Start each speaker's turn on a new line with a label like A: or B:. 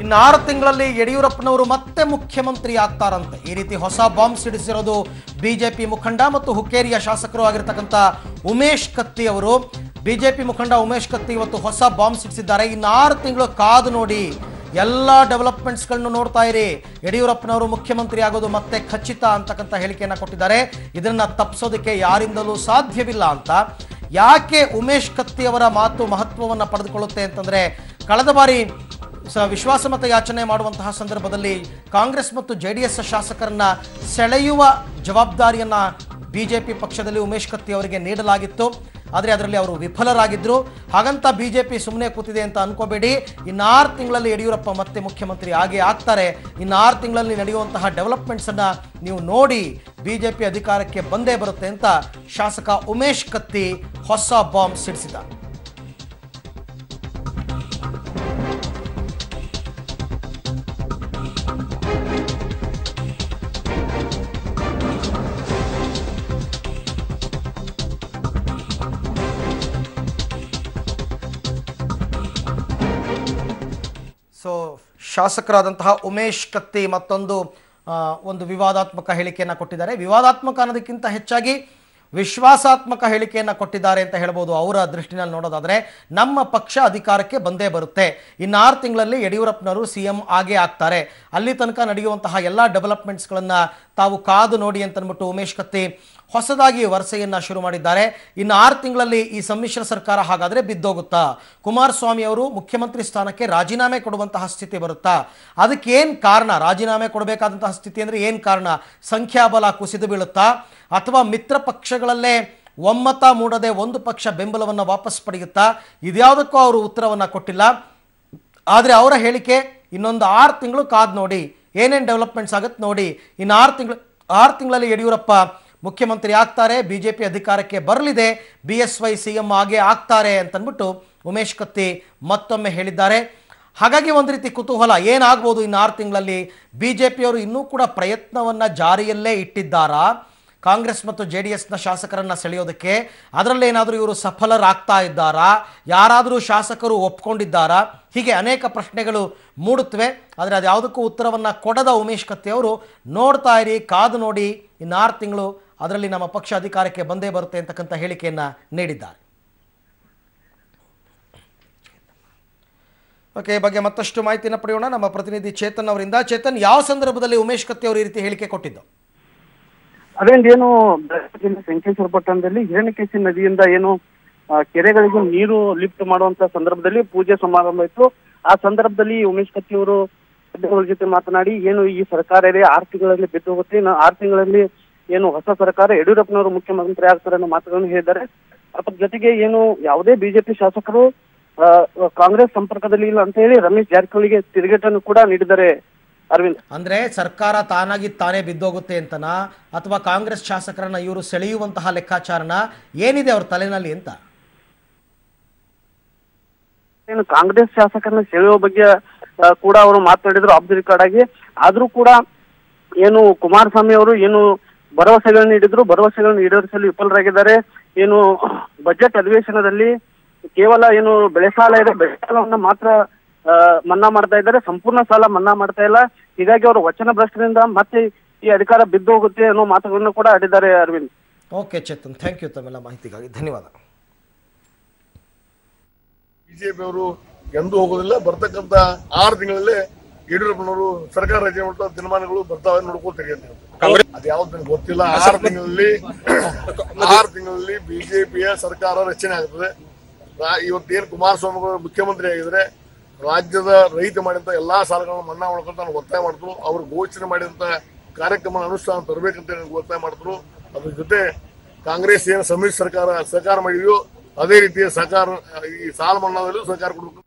A: ಇನ್ನು ಆರು ತಿಂಗಳಲ್ಲಿ ಯಡಿಯೂರಪ್ಪನವರು ಮತ್ತೆ ಮುಖ್ಯಮಂತ್ರಿ ಆಗ್ತಾರಂತೆ ಈ ರೀತಿ ಹೊಸ ಬಾಂಬ್ ಸಿಡಿಸಿರೋದು ಬಿಜೆಪಿ ಮುಖಂಡ ಮತ್ತು ಹುಕ್ಕೇರಿಯ ಶಾಸಕರು ಆಗಿರ್ತಕ್ಕಂಥ ಉಮೇಶ್ ಕತ್ತಿ ಅವರು ಬಿಜೆಪಿ ಮುಖಂಡ ಉಮೇಶ್ ಕತ್ತಿ ಇವತ್ತು ಹೊಸ ಬಾಂಬ್ ಸಿಡಿಸಿದ್ದಾರೆ ಇನ್ನು ಆರು ತಿಂಗಳು ಕಾದು ನೋಡಿ ಎಲ್ಲ ಡೆವಲಪ್ಮೆಂಟ್ಸ್ಗಳನ್ನು ನೋಡ್ತಾ ಇರಿ ಯಡಿಯೂರಪ್ಪನವರು ಮುಖ್ಯಮಂತ್ರಿ ಆಗೋದು ಮತ್ತೆ ಖಚಿತ ಅಂತಕ್ಕಂಥ ಹೇಳಿಕೆಯನ್ನು ಕೊಟ್ಟಿದ್ದಾರೆ ಇದನ್ನ ತಪ್ಪಿಸೋದಕ್ಕೆ ಯಾರಿಂದಲೂ ಸಾಧ್ಯವಿಲ್ಲ ಅಂತ ಯಾಕೆ ಉಮೇಶ್ ಕತ್ತಿ ಅವರ ಮಾತು ಮಹತ್ವವನ್ನು ಪಡೆದುಕೊಳ್ಳುತ್ತೆ ಅಂತಂದ್ರೆ ಕಳೆದ ಬಾರಿ ಸ ವಿಶ್ವಾಸಮತ ಯಾಚನೆ ಮಾಡುವಂತಹ ಸಂದರ್ಭದಲ್ಲಿ ಕಾಂಗ್ರೆಸ್ ಮತ್ತು ಜೆ ಡಿ ಎಸ್ ಶಾಸಕರನ್ನ ಸೆಳೆಯುವ ಜವಾಬ್ದಾರಿಯನ್ನ ಬಿಜೆಪಿ ಪಕ್ಷದಲ್ಲಿ ಉಮೇಶ್ ಕತ್ತಿ ಅವರಿಗೆ ನೀಡಲಾಗಿತ್ತು ಆದರೆ ಅದರಲ್ಲಿ ಅವರು ವಿಫಲರಾಗಿದ್ದರು ಹಾಗಂತ ಬಿಜೆಪಿ ಸುಮ್ಮನೆ ಕೂತಿದೆ ಅಂತ ಅನ್ಕೋಬೇಡಿ ಇನ್ನಾರು ತಿಂಗಳಲ್ಲಿ ಯಡಿಯೂರಪ್ಪ ಮತ್ತೆ ಮುಖ್ಯಮಂತ್ರಿ ಆಗೇ ಆಗ್ತಾರೆ ಇನ್ನಾರು ತಿಂಗಳಲ್ಲಿ ನಡೆಯುವಂತಹ ಡೆವಲಪ್ಮೆಂಟ್ಸನ್ನು ನೀವು ನೋಡಿ ಬಿಜೆಪಿ ಅಧಿಕಾರಕ್ಕೆ ಬಂದೇ ಬರುತ್ತೆ ಅಂತ ಶಾಸಕ ಉಮೇಶ್ ಕತ್ತಿ ಹೊಸ ಬಾಂಬ್ ಸಿಡಿಸಿದ್ದಾರೆ ಸೊ ಶಾಸಕರಾದಂತಹ ಉಮೇಶ್ ಕತ್ತಿ ಮತ್ತೊಂದು ಆ, ಒಂದು ವಿವಾದಾತ್ಮಕ ಹೇಳಿಕೆಯನ್ನು ಕೊಟ್ಟಿದ್ದಾರೆ ವಿವಾದಾತ್ಮಕ ಅನ್ನೋದಕ್ಕಿಂತ ಹೆಚ್ಚಾಗಿ ವಿಶ್ವಾಸಾತ್ಮಕ ಹೇಳಿಕೆಯನ್ನು ಕೊಟ್ಟಿದ್ದಾರೆ ಅಂತ ಹೇಳ್ಬೋದು ಅವರ ದೃಷ್ಟಿನಲ್ಲಿ ನೋಡೋದಾದರೆ ನಮ್ಮ ಪಕ್ಷ ಅಧಿಕಾರಕ್ಕೆ ಬಂದೇ ಬರುತ್ತೆ ಇನ್ನಾರು ತಿಂಗಳಲ್ಲಿ ಯಡಿಯೂರಪ್ಪನವರು ಸಿ ಎಂ ಆಗೇ ಆಗ್ತಾರೆ ಅಲ್ಲಿ ತನಕ ನಡೆಯುವಂತಹ ಎಲ್ಲ ಡೆವಲಪ್ಮೆಂಟ್ಸ್ಗಳನ್ನು ತಾವು ಕಾದು ನೋಡಿ ಅಂತಂದ್ಬಿಟ್ಟು ಉಮೇಶ್ ಕತ್ತಿ ಹೊಸದಾಗಿ ವರಸೆಯನ್ನು ಶುರು ಮಾಡಿದ್ದಾರೆ ಇನ್ನು ಆರು ತಿಂಗಳಲ್ಲಿ ಈ ಸಮ್ಮಿಶ್ರ ಸರ್ಕಾರ ಹಾಗಾದರೆ ಬಿದ್ದೋಗುತ್ತಾ ಕುಮಾರಸ್ವಾಮಿ ಅವರು ಮುಖ್ಯಮಂತ್ರಿ ಸ್ಥಾನಕ್ಕೆ ರಾಜೀನಾಮೆ ಕೊಡುವಂತಹ ಸ್ಥಿತಿ ಬರುತ್ತಾ ಅದಕ್ಕೆ ಏನು ಕಾರಣ ರಾಜೀನಾಮೆ ಕೊಡಬೇಕಾದಂತಹ ಸ್ಥಿತಿ ಅಂದರೆ ಏನು ಕಾರಣ ಸಂಖ್ಯಾಬಲ ಕುಸಿದು ಬೀಳುತ್ತಾ ಅಥವಾ ಮಿತ್ರ ಪಕ್ಷಗಳಲ್ಲೇ ಒಮ್ಮತ ಮೂಡದೆ ಒಂದು ಪಕ್ಷ ಬೆಂಬಲವನ್ನು ವಾಪಸ್ ಪಡೆಯುತ್ತಾ ಇದ್ಯಾವುದಕ್ಕೂ ಅವರು ಉತ್ತರವನ್ನು ಕೊಟ್ಟಿಲ್ಲ ಆದರೆ ಅವರ ಹೇಳಿಕೆ ಇನ್ನೊಂದು ಆರು ತಿಂಗಳು ಕಾದು ನೋಡಿ ಏನೇನು ಡೆವಲಪ್ಮೆಂಟ್ಸ್ ಆಗುತ್ತೆ ನೋಡಿ ಇನ್ನು ಆರು ತಿಂಗಳು ಆರು ತಿಂಗಳಲ್ಲಿ ಯಡಿಯೂರಪ್ಪ ಮುಖ್ಯಮಂತ್ರಿ ಆಗ್ತಾರೆ ಬಿ ಜೆ ಪಿ ಅಧಿಕಾರಕ್ಕೆ ಬರಲಿದೆ B S Y C M ಆಗೇ ಆಗ್ತಾರೆ ಅಂತಂದ್ಬಿಟ್ಟು ಉಮೇಶ್ ಕತ್ತಿ ಮತ್ತೊಮ್ಮೆ ಹೇಳಿದ್ದಾರೆ ಹಾಗಾಗಿ ಒಂದು ರೀತಿ ಕುತೂಹಲ ಏನಾಗ್ಬೋದು ಇನ್ನು ಆರು ತಿಂಗಳಲ್ಲಿ ಬಿ ಜೆ ಪಿಯವರು ಇನ್ನೂ ಕೂಡ ಪ್ರಯತ್ನವನ್ನು ಜಾರಿಯಲ್ಲೇ ಇಟ್ಟಿದ್ದಾರಾ ಕಾಂಗ್ರೆಸ್ ಮತ್ತು ಜೆ ಡಿ ಎಸ್ನ ಶಾಸಕರನ್ನ ಸೆಳೆಯೋದಕ್ಕೆ ಅದರಲ್ಲೇನಾದರೂ ಇವರು ಸಫಲರಾಗ್ತಾ ಇದ್ದಾರಾ ಯಾರಾದರೂ ಶಾಸಕರು ಒಪ್ಕೊಂಡಿದ್ದಾರಾ ಹೀಗೆ ಅನೇಕ ಪ್ರಶ್ನೆಗಳು ಮೂಡುತ್ತವೆ ಆದರೆ ಅದು ಯಾವುದಕ್ಕೂ ಉತ್ತರವನ್ನು ಕೊಡದ ಉಮೇಶ್ ಕತ್ತಿ ಅವರು ನೋಡ್ತಾ ಇರಿ ಕಾದು ನೋಡಿ ಇನ್ನು ಆರು ತಿಂಗಳು ಅದರಲ್ಲಿ ನಮ್ಮ ಪಕ್ಷ ಅಧಿಕಾರಕ್ಕೆ ಬಂದೇ ಬರುತ್ತೆ ಅಂತಕ್ಕಂಥ ಹೇಳಿಕೆಯನ್ನು ನೀಡಿದ್ದಾರೆ ಓಕೆ ಈ ಬಗ್ಗೆ ಮತ್ತಷ್ಟು ಮಾಹಿತಿಯನ್ನು ಪಡೆಯೋಣ ನಮ್ಮ ಪ್ರತಿನಿಧಿ ಚೇತನ್ ಅವರಿಂದ ಚೇತನ್ ಯಾವ ಸಂದರ್ಭದಲ್ಲಿ ಉಮೇಶ್ ಕತ್ತಿ ಅವರು ಈ ರೀತಿ ಹೇಳಿಕೆ ಕೊಟ್ಟಿದ್ದು
B: ಅದೇಂದೇನು ಬೆಳಗಾವಿ ಜಿಲ್ಲೆ ಶಂಕೇಶ್ವರ ಪಟ್ಟಣದಲ್ಲಿ ಹಿರಣ್ಯಕೇಶಿ ನದಿಯಿಂದ ಏನು ಆ, ಕೆರೆಗಳಿಗೆ ನೀರು ಲಿಫ್ಟ್ ಮಾಡುವಂತ ಸಂದರ್ಭದಲ್ಲಿ ಪೂಜೆ ಸಮಾರಂಭ ಇತ್ತು ಆ ಸಂದರ್ಭದಲ್ಲಿ ಉಮೇಶ್ ಕತ್ತಿ ಅವರು ಮಾಧ್ಯಮಗಳ ಜೊತೆ ಮಾತನಾಡಿ ಏನು ಈ ಸರ್ಕಾರ ಇದೆ ಆರು ತಿಂಗಳಲ್ಲಿ ಬಿದ್ದು ಹೋಗುತ್ತೆ ಇನ್ನು ಆರು ತಿಂಗಳಲ್ಲಿ ಏನು ಹೊಸ ಸರ್ಕಾರ ಯಡಿಯೂರಪ್ಪನವರು ಮುಖ್ಯಮಂತ್ರಿ ಆಗ್ತಾರೆ ಅನ್ನೋ ಮಾತುಗಳನ್ನು ಹೇಳಿದ್ದಾರೆ ಅದ್ರ ಜೊತೆಗೆ ಏನು ಯಾವುದೇ ಬಿಜೆಪಿ ಶಾಸಕರು ಆ, ಕಾಂಗ್ರೆಸ್ ಸಂಪರ್ಕದಲ್ಲಿ ಇಲ್ಲ ಅಂತ ಹೇಳಿ ರಮೇಶ್ ಜಾರಕಿಹೊಳಿಗೆ ತಿರುಗೇಟನ್ನು ಕೂಡ ನೀಡಿದ್ದಾರೆ ಅರವಿಂದ್
A: ಅಂದ್ರೆ ಸರ್ಕಾರ ತಾನಾಗಿ ತಾನೇ ಬಿದ್ದೋಗುತ್ತೆ ಅಂತನಾ ಅಥವಾ ಕಾಂಗ್ರೆಸ್ ಶಾಸಕರನ್ನ ಇವರು ಸೆಳೆಯುವಂತಹ ಲೆಕ್ಕಾಚಾರನ ಏನಿದೆ ಅವ್ರ ತಲೆನಲ್ಲಿ ಅಂತ
B: ಏನು ಕಾಂಗ್ರೆಸ್ ಶಾಸಕರನ್ನ ಸೆಳೆಯುವ ಬಗ್ಗೆ ಆ, ಕೂಡ ಅವರು ಮಾತನಾಡಿದ್ರು ಆಫ್ ದಿ ರೆಕಾರ್ಡ್ ಆಗಿ ಆದ್ರೂ ಕೂಡ ಏನು ಕುಮಾರಸ್ವಾಮಿ ಅವರು ಏನು ಭರವಸೆಗಳನ್ನು ನೀಡಿದ್ರು ಭರವಸೆಗಳನ್ನು ಈಡೇರಿಸಲು ವಿಫಲರಾಗಿದ್ದಾರೆ ಏನು ಬಜೆಟ್ ಅಧಿವೇಶನದಲ್ಲಿ ಕೇವಲ ಏನು ಬೆಳೆ ಸಾಲ ಇದೆ ಬೆಳೆ ಸಾಲವನ್ನ ಮಾತ್ರ ಆ, ಮನ್ನಾ ಮಾಡ್ತಾ ಇದ್ದಾರೆ ಸಂಪೂರ್ಣ ಸಾಲ ಮನ್ನಾ ಮಾಡ್ತಾ ಇಲ್ಲ ಹೀಗಾಗಿ ಅವರು ವಚನ ಭ್ರಷ್ಟರಿಂದ ಮತ್ತೆ ಈ ಅಧಿಕಾರ ಬಿದ್ದು ಹೋಗುತ್ತೆ ಅನ್ನೋ ಮಾತುಗಳನ್ನು ಕೂಡ ಆಡಿದ್ದಾರೆ Arvind
A: okay Chetan thank you ತಮ್ಮೆಲ್ಲ ಮಾಹಿತಿಗಾಗಿ ಧನ್ಯವಾದ
C: ಬಿಜೆಪಿ ಅವರು ಎಂದೂ ಹೋಗೋದಿಲ್ಲ ಬರ್ತಕ್ಕಂತ ಆರು ತಿಂಗಳಲ್ಲೇ ಯಡಿಯೂರಪ್ಪನವರು ಸರ್ಕಾರ ರಚನೆ ಮಾಡುವ ತೀರ್ಮಾನಗಳು ಬರ್ತಾವೆ ನೋಡ್ಕೊತೀರಿ ಅಂತ ಹೇಳ್ತಾರೆ. ಅದು ಯಾವ್ದು ನನಗೆ ಗೊತ್ತಿಲ್ಲ ಆರು ತಿಂಗಳಲ್ಲಿ ಆರು ತಿಂಗಳಲ್ಲಿ ಬಿಜೆಪಿಯ ಸರ್ಕಾರ ರಚನೆ ಆಗ್ತದೆ ರಾ- ಇವತ್ತೇನು ಕುಮಾರಸ್ವಾಮಿ ಅವರು ಮುಖ್ಯಮಂತ್ರಿ ಆಗಿದ್ರೆ ರಾಜ್ಯದ ರೈತ ಮಾಡಿದಂತ ಎಲ್ಲಾ ಸಾಲಗಳನ್ನು ಮನ್ನಾ ಮಾಡ್ಕೊಂತ ನಾನು ಒತ್ತಾಯ ಮಾಡಿದ್ರು ಅವ್ರು ಘೋಷಣೆ ಮಾಡಿದಂತ ಕಾರ್ಯಕ್ರಮ ಅನುಷ್ಠಾನ ತರಬೇಕಂತ ನನಗೆ ಒತ್ತಾಯ ಮಾಡಿದ್ರು ಅದ್ರ ಜೊತೆ ಕಾಂಗ್ರೆಸ್ ಏನು ಸಮ್ಮಿಶ್ರ ಸರ್ಕಾರ ಸಹಕಾರ ಮಾಡಿದೆಯೋ ಅದೇ ರೀತಿಯ ಸಹಕಾರ ಈ ಸಾಲ ಮನ್ನಾದಲ್ಲೂ ಸಹಕಾರ ಕೊಡಬೇಕು